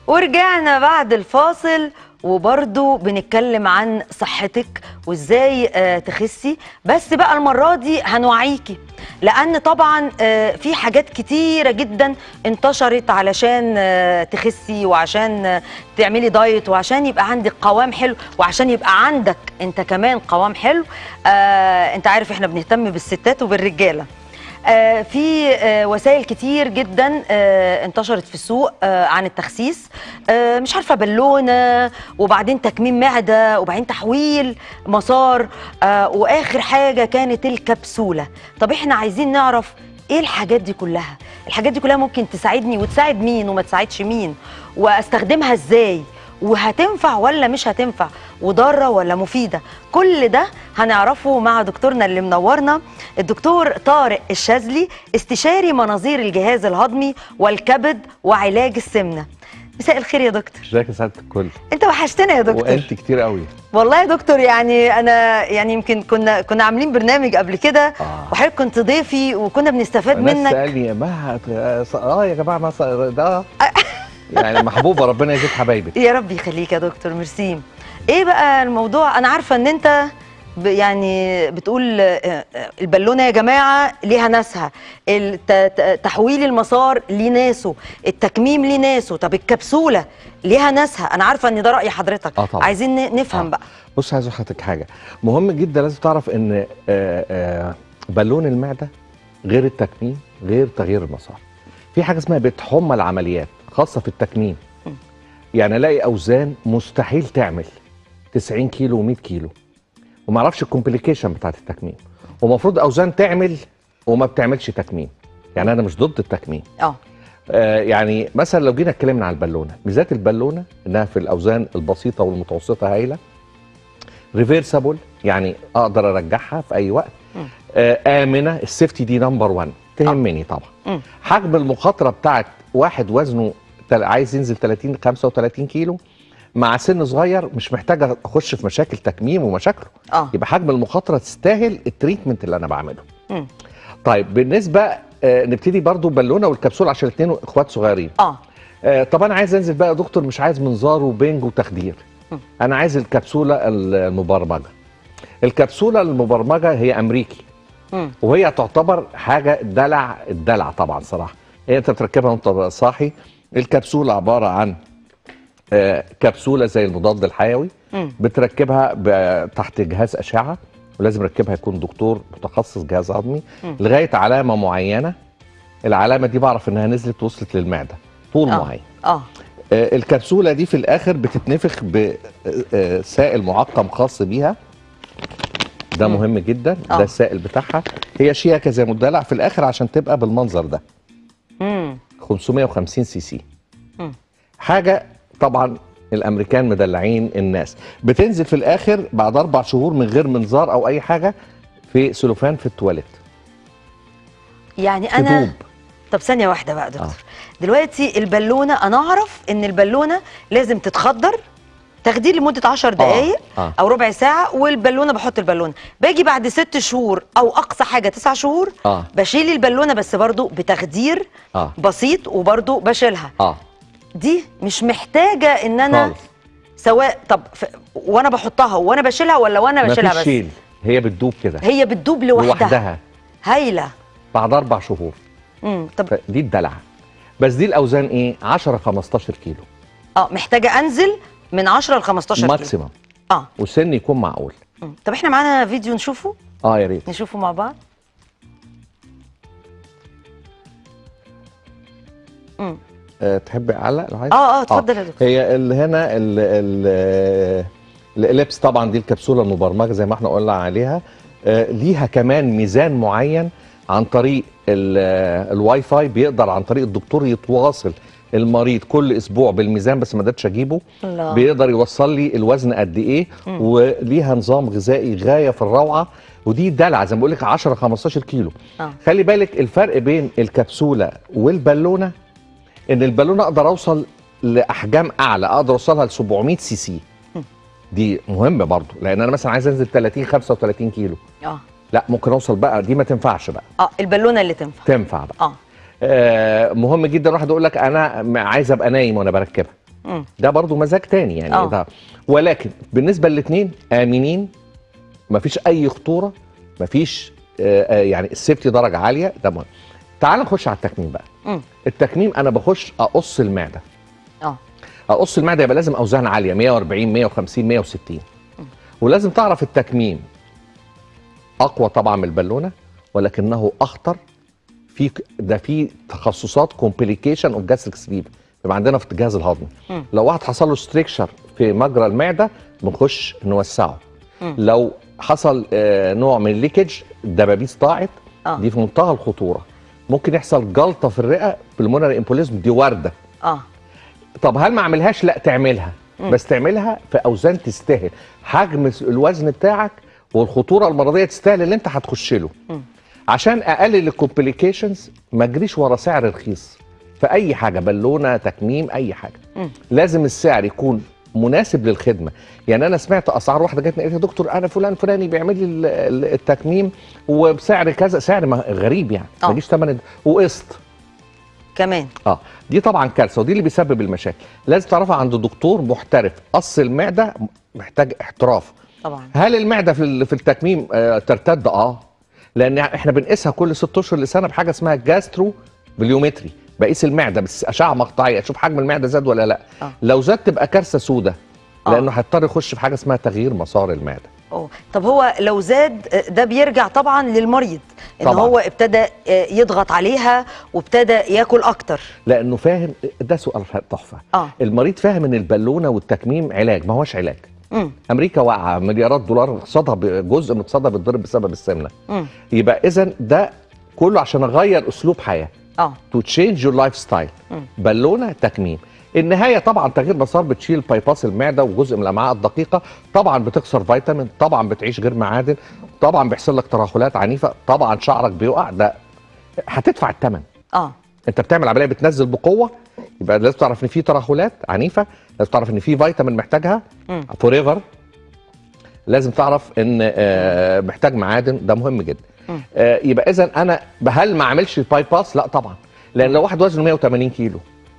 ورجعنا بعد الفاصل وبرضو بنتكلم عن صحتك وازاي آه، تخسي بس بقى المرة دي هنوعيكي لأن طبعا آه، في حاجات كتيرة جدا انتشرت علشان آه، تخسي وعشان آه، تعملي دايت وعشان يبقى عندك قوام حلو وعشان يبقى عندك انت كمان قوام حلو آه، انت عارف احنا بنهتم بالستات وبالرجالة آه، في آه، وسائل كتير جدا آه، انتشرت في السوق آه، عن التخسيس آه، مش عارفه بالونه وبعدين تكميم معده وبعدين تحويل مسار آه، واخر حاجه كانت الكبسوله طب احنا عايزين نعرف ايه الحاجات دي كلها الحاجات دي كلها ممكن تساعدني وتساعد مين وما تساعدش مين واستخدمها ازاي وهتنفع ولا مش هتنفع وضاره ولا مفيده كل ده هنعرفه مع دكتورنا اللي منورنا الدكتور طارق الشاذلي استشاري مناظير الجهاز الهضمي والكبد وعلاج السمنه مساء الخير يا دكتور ازيك يا سعاده الكل انت وحشتنا يا دكتور وانت كتير قوي والله يا دكتور يعني انا يعني يمكن كنا كنا عاملين برنامج قبل كده آه. وحضرتك كنت ضيفي وكنا بنستفاد الناس منك سالني ما هت- اه يا جماعه ما ص- ده يعني محبوبه ربنا يزيد حبايبك يا رب يخليك يا دكتور ميرسي ايه بقى الموضوع انا عارفه ان انت ب- يعني بتقول آه، آه، البالونه يا جماعه ليها ناسها الت- ت- تحويل المسار ليه ناسه التكميم ليه ناسه طب الكبسوله ليها ناسها انا عارفه ان ده راي حضرتك آه طبعا. عايزين ن- نفهم آه. بقى بص عايز احطك حاجه مهم جدا لازم تعرف ان آه، آه، بالون المعده غير التكميم غير تغيير المسار في حاجه اسمها بتحمى العمليات خاصه في التكميم يعني الاقي اوزان مستحيل تعمل 90 كيلو و100 كيلو وما اعرفش الكومبليكيشن بتاعت التكميم ومفروض اوزان تعمل وما بتعملش تكميم يعني انا مش ضد التكميم اه آه، يعني مثلا لو جينا اتكلمنا عن البالونه ميزات البالونه انها في الاوزان البسيطه والمتوسطه هايله ريفيرسابل يعني اقدر ارجعها في اي وقت مم. آه، امنه السيفتي دي نمبر 1 تهمني طبعا مم. حجم المخاطره بتاعت واحد وزنه تل- عايز ينزل 30 35 كيلو مع سن صغير مش محتاج اخش في مشاكل تكميم ومشاكله اه يبقى حجم المخاطره تستاهل التريتمنت اللي انا بعمله مم. طيب بالنسبه آه، نبتدي برضو بالونه والكبسوله عشان الاثنين اخوات صغيرين اه آه، طب انا عايز انزل بقى يا دكتور مش عايز منظار وبنج وتخدير م. انا عايز الكبسوله المبرمجه الكبسوله المبرمجه هي امريكي مم. وهي تعتبر حاجه دلع الدلع طبعا صراحه هي انت بتركبها وانت صاحي الكبسوله عباره عن آه، كبسوله زي المضاد الحيوي مم. بتركبها ب- تحت جهاز اشعه ولازم يركبها يكون دكتور متخصص جهاز هضمي مم. لغايه علامه معينه العلامه دي بعرف انها نزلت وصلت للمعده طول آه. معين اه آه، الكبسوله دي في الاخر بتتنفخ بسائل معقم خاص بيها ده مم. مهم جدا آه. ده السائل بتاعها هي شياكه زي مدلع في الاخر عشان تبقى بالمنظر ده امم 550 سي سي مم. حاجه طبعا الامريكان مدلعين الناس بتنزل في الاخر بعد اربع شهور من غير منظار او اي حاجه في سلوفان في التواليت يعني انا تدوب طب ثانية واحدة بقى يا دكتور آه. دلوقتي البالونة أنا أعرف إن البالونة لازم تتخدر تخدير لمدة 10 دقايق آه. أو ربع ساعة والبالونة بحط البالونة باجي بعد ست شهور أو أقصى حاجة تسع شهور اه بشيل البالونة بس برضو بتخدير اه بسيط وبرضو بشيلها اه دي مش محتاجة إن أنا خالص سواء طب ف... وأنا بحطها وأنا بشيلها ولا وأنا بشيلها مفيش بس شيل هي بتدوب كده هي بتدوب لوحدها, لوحدها هايلة بعد اربع شهور امم طب دي الدلع بس دي الاوزان ايه 10 15 كيلو اه محتاجة أنزل من 10 ل 15 كيلو ماكسيمم اه والسن يكون معقول مم. طب احنا معانا فيديو نشوفه اه يا ريت نشوفه مع بعض مم. أه تحب اعلق لو عايز اه اه اتفضل يا دكتور هي اللي هنا ال ال الاليبس طبعا دي الكبسوله المبرمجه زي ما احنا قلنا عليها آه، ليها كمان ميزان معين عن طريق ال- آه، الواي فاي بيقدر عن طريق الدكتور يتواصل المريض كل اسبوع بالميزان بس ما قدرتش اجيبه الله بيقدر يوصل لي الوزن قد ايه مم. وليها نظام غذائي غايه في الروعه ودي دلع زي ما بقول لك 10 15 كيلو اه خلي بالك الفرق بين الكبسوله والبالونه ان البالونه اقدر اوصل لاحجام اعلى اقدر اوصلها ل 700 سي سي مم. دي مهمه برضو لان انا مثلا عايز انزل 30 35 كيلو اه لا ممكن اوصل بقى دي ما تنفعش بقى اه البالونه اللي تنفع تنفع بقى اه آه مهم جدا واحد يقول لك انا م- عايز ابقى نايم وانا بركبها مم. ده برضو مزاج تاني يعني آه. ده ولكن بالنسبه للاثنين امنين مفيش اي خطوره مفيش آه، آه، يعني السيفتي درجه عاليه ده مهم تعال نخش على التكميم بقى مم. التكميم انا بخش اقص المعده اه اقص المعده يبقى لازم اوزان عاليه 140 150 160 ولازم تعرف التكميم اقوى طبعا من البالونه ولكنه اخطر في ده في تخصصات كومبليكيشن اوف جاستريك سليب بيبقى عندنا في الجهاز الهضمي مم. لو واحد حصل له ستريكشر في مجرى المعده بنخش نوسعه مم. لو حصل آه، نوع من الليكج الدبابيس ضاعت اه دي في منتهى الخطوره ممكن يحصل جلطه في الرئه بالمونري امبوليزم دي وارده اه طب هل ما اعملهاش لا تعملها مم. بس تعملها في اوزان تستاهل حجم الوزن بتاعك والخطوره المرضيه تستاهل اللي انت هتخش له مم. عشان اقلل الكومبليكيشنز ما اجريش ورا سعر رخيص في اي حاجه بالونه تكميم اي حاجه مم. لازم السعر يكون مناسب للخدمه يعني انا سمعت اسعار واحده جت قالت لي يا دكتور انا فلان فلاني بيعمل لي ال- ال- التكميم وبسعر كذا سعر ما- غريب يعني آه. ما يجيش ثمن وقسط كمان اه دي طبعا كارثه ودي اللي بيسبب المشاكل لازم تعرفها عند دكتور محترف قص المعده محتاج احتراف طبعا هل المعده في ال- في التكميم آه ترتد اه لان احنا بنقيسها كل ست اشهر لسنه بحاجه اسمها جاسترو بليومتري بقيس المعده بس اشعه مقطعيه اشوف حجم المعده زاد ولا لا آه. لو زاد تبقى كارثه سودة آه. لانه هيضطر يخش في حاجه اسمها تغيير مسار المعده أوه. طب هو لو زاد آه، ده بيرجع طبعا للمريض ان طبعاً. هو ابتدى آه، يضغط عليها وابتدى ياكل اكتر لانه فاهم ده سؤال تحفه اه المريض فاهم ان البالونه والتكميم علاج ما هوش علاج امم امريكا واقعه مليارات دولار اقتصادها ب- جزء من اقتصادها بيتضرب بسبب السمنه امم يبقى اذا ده كله عشان اغير اسلوب حياه اه تو تشينج يور لايف ستايل مم. بالونه تكميم النهايه طبعا تغيير مسار بتشيل بايباس المعده وجزء من الامعاء الدقيقه طبعا بتخسر فيتامين طبعا بتعيش غير معادن طبعا بيحصل لك ترهلات عنيفه طبعا شعرك بيقع ده هتدفع الثمن اه انت بتعمل عمليه بتنزل بقوه يبقى لازم تعرف ان في ترهلات عنيفه لازم تعرف ان في فيتامين محتاجها مم. فور ايفر لازم تعرف ان آه، محتاج معادن ده مهم جدا مم. آه، يبقى اذا انا هل ما اعملش الباي باس لا طبعا لان لو واحد وزنه 180 كيلو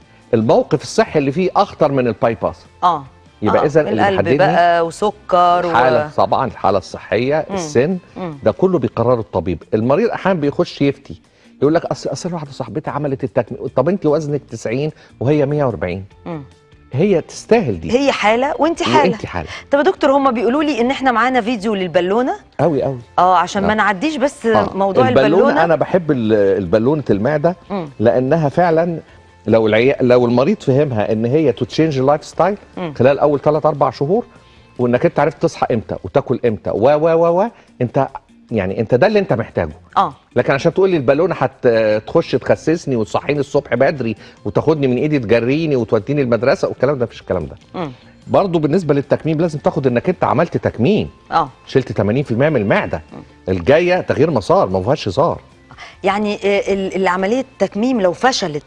الموقف الصحي اللي فيه اخطر من الباي باس اه يبقى آه. إذن اللي القلب بيحددني بقى وسكر و... الحاله طبعا الحاله الصحيه مم. السن مم. ده كله بيقرره الطبيب المريض احيانا بيخش يفتي يقول لك اصل اصل واحده صاحبتي عملت التكميم طب انت وزنك 90 وهي 140 مم. هي تستاهل دي هي حاله وانت حاله وانت حاله طب يا دكتور هم بيقولوا لي ان احنا معانا فيديو للبالونه قوي قوي اه عشان ما آه. نعديش بس آه. موضوع البالونه, انا بحب ال- البالونه المعده مم. لانها فعلا لو العي... لو المريض فهمها ان هي تو تشينج لايف ستايل مم. خلال اول 3 4 شهور وانك انت عرفت تصحى امتى وتاكل امتى و و و و انت يعني انت ده اللي انت محتاجه اه لكن عشان تقول لي البالونه هتخش تخسسني وتصحيني الصبح بدري وتاخدني من ايدي تجريني وتوديني المدرسه والكلام ده مفيش الكلام ده مم. برضه بالنسبه للتكميم لازم تاخد انك انت عملت تكميم اه شلت 80% من المعده الجايه تغيير مسار ما فيهاش هزار يعني آه، ال- العمليه التكميم لو فشلت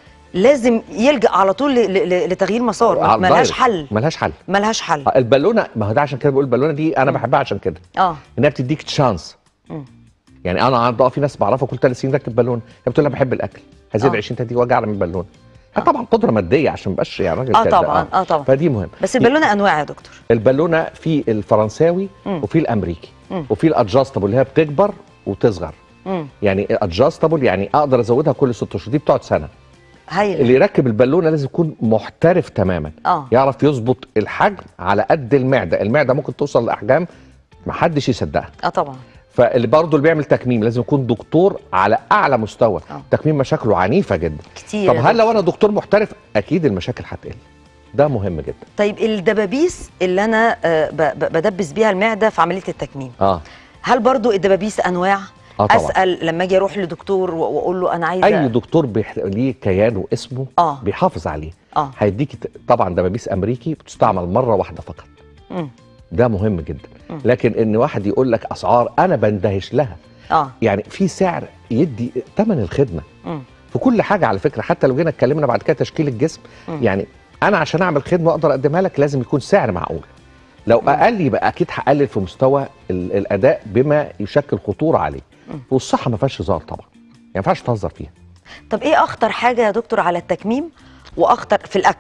لازم يلجا على طول ل- ل- لتغيير مسار على ملهاش الفيروس. حل ملهاش حل ملهاش حل آه، البالونه ما هو ده عشان كده بقول البالونه دي انا بحبها عشان كده اه انها بتديك تشانس مم. يعني انا عند في ناس بعرفها كل ثلاث سنين راكب بالونه هي بتقول انا بحب الاكل هزيد آه. 20 30 وجع من البالونه هي طبعا قدره ماديه عشان ما بقاش يعني راجل اه كده. طبعا اه طبعا فدي مهم بس البالونه انواع يا دكتور البالونه في الفرنساوي مم. وفي الامريكي مم. وفي الادجاستبل اللي هي بتكبر وتصغر مم. يعني ادجاستبل يعني اقدر ازودها كل ست اشهر دي بتقعد سنه هايل اللي يركب البالونه لازم يكون محترف تماما اه يعرف يظبط الحجم على قد المعده المعده ممكن توصل لاحجام ما حدش يصدقها اه طبعا فاللي برضه اللي بيعمل تكميم لازم يكون دكتور على اعلى مستوى آه. تكميم مشاكله عنيفه جدا كتير طب يا هل دكتور. لو انا دكتور محترف اكيد المشاكل هتقل ده مهم جدا طيب الدبابيس اللي انا آه، ب- ب- بدبس بيها المعده في عمليه التكميم اه هل برضو الدبابيس انواع اه طبعا اسال لما اجي اروح لدكتور و- واقول له انا عايزه اي دكتور بيح... ليه كيان واسمه اه بيحافظ عليه اه هيديك ت- طبعا دبابيس امريكي بتستعمل مره واحده فقط مم. ده مهم جدا مم. لكن ان واحد يقول لك اسعار انا بندهش لها اه يعني في سعر يدي ثمن الخدمه مم. في كل حاجه على فكره حتى لو جينا اتكلمنا بعد كده تشكيل الجسم مم. يعني انا عشان اعمل خدمه اقدر اقدمها لك لازم يكون سعر معقول لو مم. اقل يبقى اكيد هقلل في مستوى ال- الاداء بما يشكل خطوره عليه مم. والصحه ما فيهاش هزار طبعا يعني ما ينفعش تهزر فيها طب ايه اخطر حاجه يا دكتور على التكميم واخطر في الاكل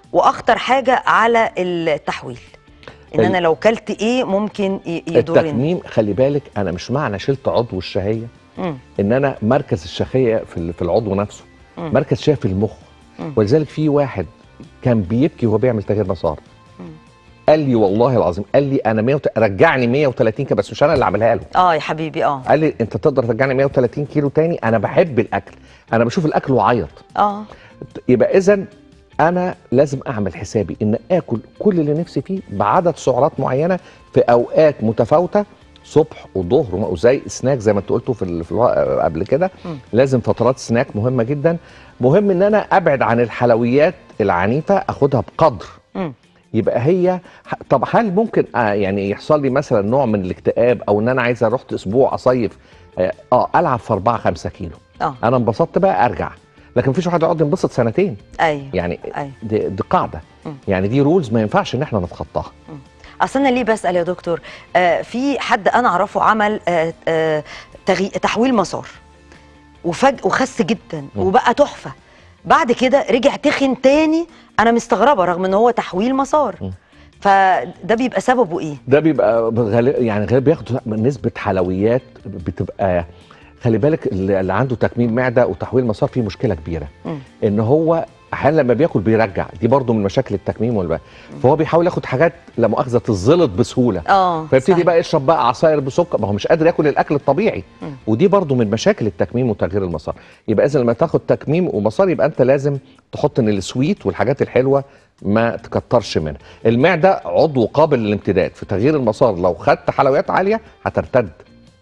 واخطر حاجه على التحويل ان ال- انا لو كلت ايه ممكن ي- يضرني التكميم خلي بالك انا مش معنى شلت عضو الشهيه مم. ان انا مركز الشهيه في ال- في العضو نفسه مم. مركز شهيه في المخ مم. ولذلك في واحد كان بيبكي وهو بيعمل تغيير مسار مم. قال لي والله العظيم قال لي انا 100 رجعني 130 كيلو بس مش انا اللي عاملها له اه يا حبيبي اه قال لي انت تقدر ترجعني 130 كيلو تاني انا بحب الاكل انا بشوف الاكل واعيط اه يبقى اذا انا لازم اعمل حسابي ان اكل كل اللي نفسي فيه بعدد سعرات معينه في اوقات متفاوته صبح وظهر وزي سناك زي ما انت قلتوا في, ال- في الوا- قبل كده مم. لازم فترات سناك مهمه جدا مهم ان انا ابعد عن الحلويات العنيفه اخدها بقدر مم. يبقى هي ح- طب هل ممكن آه يعني يحصل لي مثلا نوع من الاكتئاب او ان انا عايز رحت اسبوع اصيف اه, آه العب في 4 5 كيلو اه انا انبسطت بقى ارجع لكن مفيش واحد يقعد ينبسط سنتين ايوه يعني أيوة. دي, دي قاعده مم. يعني دي رولز ما ينفعش ان احنا نتخطاها اصل انا ليه بسال يا دكتور آه في حد انا اعرفه عمل آه آه تغي... تحويل مسار وفجأة وخس جدا مم. وبقى تحفه بعد كده رجع تخن تاني انا مستغربه رغم ان هو تحويل مسار مم. فده بيبقى سببه ايه ده بيبقى غالب يعني غالب بياخد نسبه حلويات بتبقى خلي بالك اللي اللي عنده تكميم معده وتحويل مسار فيه مشكله كبيره مم. ان هو احيانا لما بياكل بيرجع دي برضو من مشاكل التكميم والبقى فهو بيحاول ياخد حاجات لا مؤاخذه تتزلط بسهوله اه فيبتدي صحيح. بقى يشرب بقى عصاير بسكر ما هو مش قادر ياكل الاكل الطبيعي مم. ودي برضو من مشاكل التكميم وتغيير المسار يبقى اذا لما تاخد تكميم ومسار يبقى انت لازم تحط ان السويت والحاجات الحلوه ما تكترش منها المعده عضو قابل للامتداد في تغيير المسار لو خدت حلويات عاليه هترتد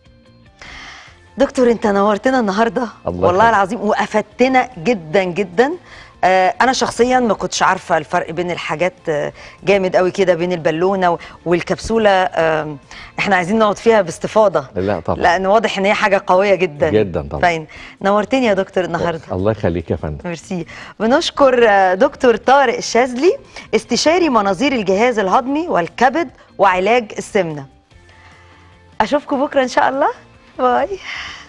دكتور انت نورتنا النهارده الله والله يخليك. العظيم وافدتنا جدا جدا آه انا شخصيا ما كنتش عارفه الفرق بين الحاجات آه جامد قوي كده بين البالونه و- والكبسوله آه احنا عايزين نقعد فيها باستفاضه لا طبعا لان واضح ان هي حاجه قويه جدا جدا طبعا طيب نورتني يا دكتور النهارده الله يخليك يا فندم ميرسي بنشكر آه، دكتور طارق الشاذلي استشاري مناظير الجهاز الهضمي والكبد وعلاج السمنه اشوفكم بكره ان شاء الله باي